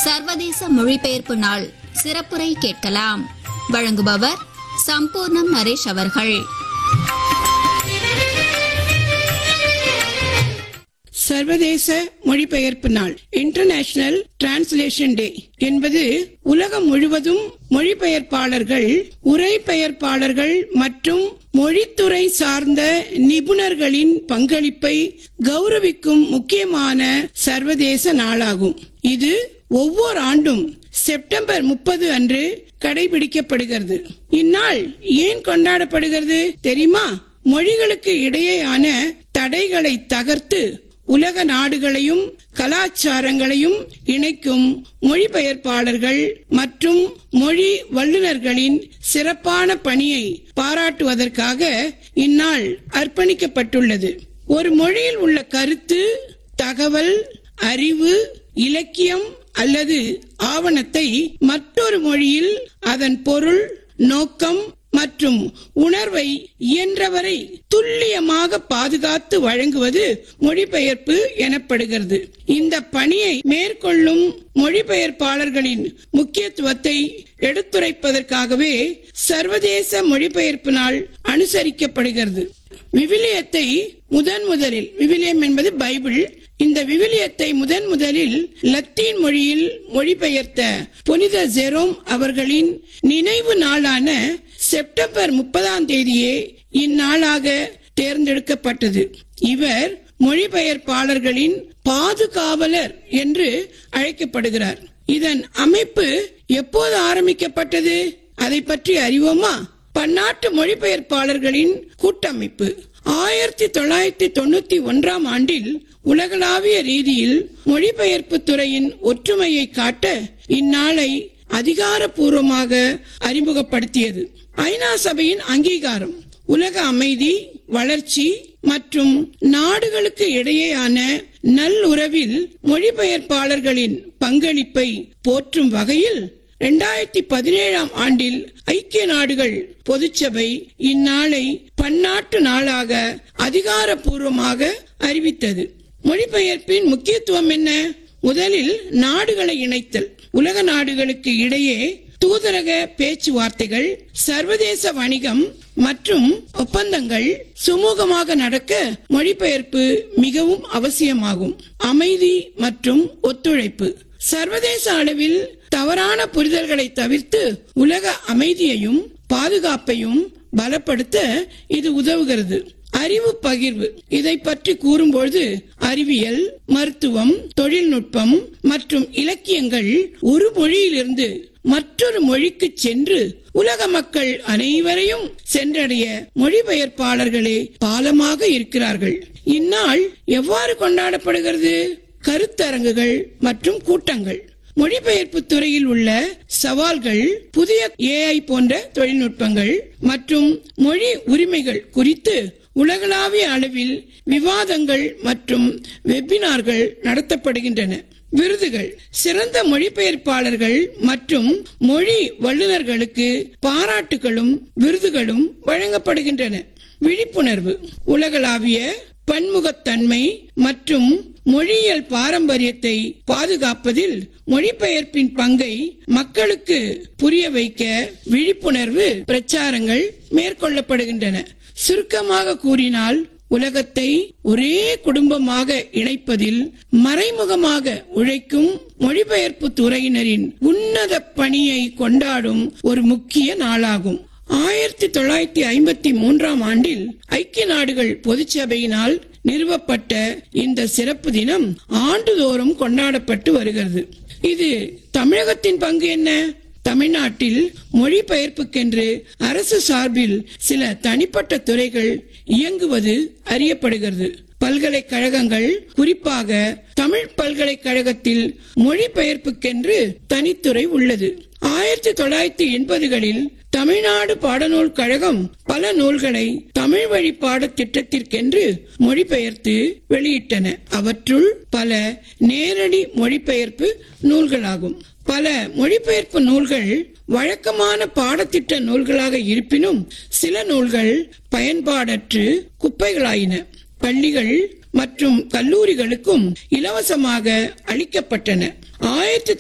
சர்வதேச மொழிபெயர்ப்பு நாள் சிறப்புரை கேட்கலாம் வழங்குபவர் சம்பூர்ணம் நரேஷ் அவர்கள் சர்வதேச மொழிபெயர்ப்பு நாள் இன்டர்நேஷனல் டிரான்ஸ்லேஷன் டே என்பது உலகம் முழுவதும் மொழிபெயர்ப்பாளர்கள் உரைபெயர்ப்பாளர்கள் மற்றும் மொழித்துறை சார்ந்த நிபுணர்களின் பங்களிப்பை கௌரவிக்கும் முக்கியமான சர்வதேச நாளாகும் இது ஒவ்வொரு ஆண்டும் செப்டம்பர் முப்பது அன்று கடைபிடிக்கப்படுகிறது இந்நாள் ஏன் கொண்டாடப்படுகிறது தெரியுமா மொழிகளுக்கு இடையேயான தடைகளை தகர்த்து உலக நாடுகளையும் கலாச்சாரங்களையும் இணைக்கும் மொழிபெயர்ப்பாளர்கள் மற்றும் மொழி வல்லுநர்களின் சிறப்பான பணியை பாராட்டுவதற்காக இந்நாள் அர்ப்பணிக்கப்பட்டுள்ளது ஒரு மொழியில் உள்ள கருத்து தகவல் அறிவு இலக்கியம் அல்லது ஆவணத்தை மற்றொரு மொழியில் அதன் பொருள் நோக்கம் மற்றும் உணர்வை இயன்றவரை துல்லியமாக பாதுகாத்து வழங்குவது மொழிபெயர்ப்பு எனப்படுகிறது இந்த பணியை மேற்கொள்ளும் மொழிபெயர்ப்பாளர்களின் முக்கியத்துவத்தை எடுத்துரைப்பதற்காகவே சர்வதேச மொழிபெயர்ப்பு நாள் அனுசரிக்கப்படுகிறது விவிலியத்தை முதன் முதலில் விவிலியம் என்பது பைபிள் இந்த விவிலியத்தை முதன் முதலில் லத்தீன் மொழியில் மொழிபெயர்த்த புனித ஜெரோம் அவர்களின் நினைவு நாளான செப்டம்பர் முப்பதாம் தேதியே இந்நாளாக தேர்ந்தெடுக்கப்பட்டது இவர் மொழிபெயர்ப்பாளர்களின் பாதுகாவலர் என்று அழைக்கப்படுகிறார் இதன் அமைப்பு எப்போது ஆரம்பிக்கப்பட்டது அதை பற்றி அறிவோமா பன்னாட்டு மொழிபெயர்ப்பாளர்களின் கூட்டமைப்பு ஆயிரத்தி தொள்ளாயிரத்தி தொண்ணூத்தி ஒன்றாம் ஆண்டில் உலகளாவிய ரீதியில் மொழிபெயர்ப்பு துறையின் ஒற்றுமையை காட்ட இந்நாளை அதிகாரப்பூர்வமாக அறிமுகப்படுத்தியது ஐநா சபையின் அங்கீகாரம் உலக அமைதி வளர்ச்சி மற்றும் நாடுகளுக்கு இடையேயான நல்லுறவில் மொழிபெயர்ப்பாளர்களின் பங்களிப்பை போற்றும் வகையில் இரண்டாயிரத்தி பதினேழாம் ஆண்டில் ஐக்கிய நாடுகள் பொதுச்சபை இந்நாளை பன்னாட்டு நாளாக அதிகாரப்பூர்வமாக அறிவித்தது மொழிபெயர்ப்பின் முக்கியத்துவம் என்ன முதலில் நாடுகளை இணைத்தல் உலக நாடுகளுக்கு இடையே தூதரக பேச்சுவார்த்தைகள் சர்வதேச வணிகம் மற்றும் ஒப்பந்தங்கள் சுமூகமாக நடக்க மொழிபெயர்ப்பு மிகவும் அவசியமாகும் அமைதி மற்றும் ஒத்துழைப்பு சர்வதேச அளவில் தவறான புரிதல்களை தவிர்த்து உலக அமைதியையும் பாதுகாப்பையும் பலப்படுத்த இது உதவுகிறது அறிவு பகிர்வு இதை பற்றி கூறும்பொழுது அறிவியல் மருத்துவம் தொழில்நுட்பம் மற்றும் இலக்கியங்கள் ஒரு மொழியிலிருந்து மற்றொரு மொழிக்கு சென்று உலக மக்கள் அனைவரையும் சென்றடைய மொழிபெயர்ப்பாளர்களே பாலமாக இருக்கிறார்கள் இந்நாள் எவ்வாறு கொண்டாடப்படுகிறது கருத்தரங்குகள் மற்றும் கூட்டங்கள் மொழிபெயர்ப்பு துறையில் உள்ள சவால்கள் புதிய ஏஐ போன்ற தொழில்நுட்பங்கள் மற்றும் மொழி உரிமைகள் குறித்து உலகளாவிய அளவில் விவாதங்கள் மற்றும் வெபினார்கள் நடத்தப்படுகின்றன விருதுகள் சிறந்த மொழிபெயர்ப்பாளர்கள் மற்றும் மொழி வல்லுநர்களுக்கு பாராட்டுகளும் விருதுகளும் வழங்கப்படுகின்றன விழிப்புணர்வு உலகளாவிய பன்முகத்தன்மை மற்றும் மொழியியல் பாரம்பரியத்தை பாதுகாப்பதில் மொழிபெயர்ப்பின் பங்கை மக்களுக்கு புரிய வைக்க விழிப்புணர்வு பிரச்சாரங்கள் மேற்கொள்ளப்படுகின்றன சுருக்கமாக கூறினால் உலகத்தை ஒரே குடும்பமாக இணைப்பதில் மறைமுகமாக உழைக்கும் மொழிபெயர்ப்பு துறையினரின் உன்னத பணியை கொண்டாடும் ஒரு முக்கிய நாளாகும் ஆயிரத்தி தொள்ளாயிரத்தி ஐம்பத்தி மூன்றாம் ஆண்டில் ஐக்கிய நாடுகள் பொதுச்சபையினால் நிறுவப்பட்ட இந்த சிறப்பு தினம் ஆண்டுதோறும் கொண்டாடப்பட்டு வருகிறது இது தமிழகத்தின் பங்கு என்ன தமிழ்நாட்டில் மொழிபெயர்ப்புக்கென்று அரசு சார்பில் சில தனிப்பட்ட துறைகள் இயங்குவது அறியப்படுகிறது பல்கலைக்கழகங்கள் குறிப்பாக தமிழ் பல்கலைக்கழகத்தில் மொழிபெயர்ப்புக்கென்று தனித்துறை உள்ளது ஆயிரத்தி தொள்ளாயிரத்தி எண்பதுகளில் தமிழ்நாடு பாடநூல் கழகம் பல நூல்களை தமிழ் வழி பாடத்திட்டத்திற்கென்று மொழிபெயர்த்து வெளியிட்டன அவற்றுள் பல நேரடி மொழிபெயர்ப்பு நூல்களாகும் பல மொழிபெயர்ப்பு நூல்கள் வழக்கமான பாடத்திட்ட நூல்களாக இருப்பினும் சில நூல்கள் பயன்பாடற்று குப்பைகளாயின பள்ளிகள் மற்றும் கல்லூரிகளுக்கும் இலவசமாக அளிக்கப்பட்டன ஆயிரத்தி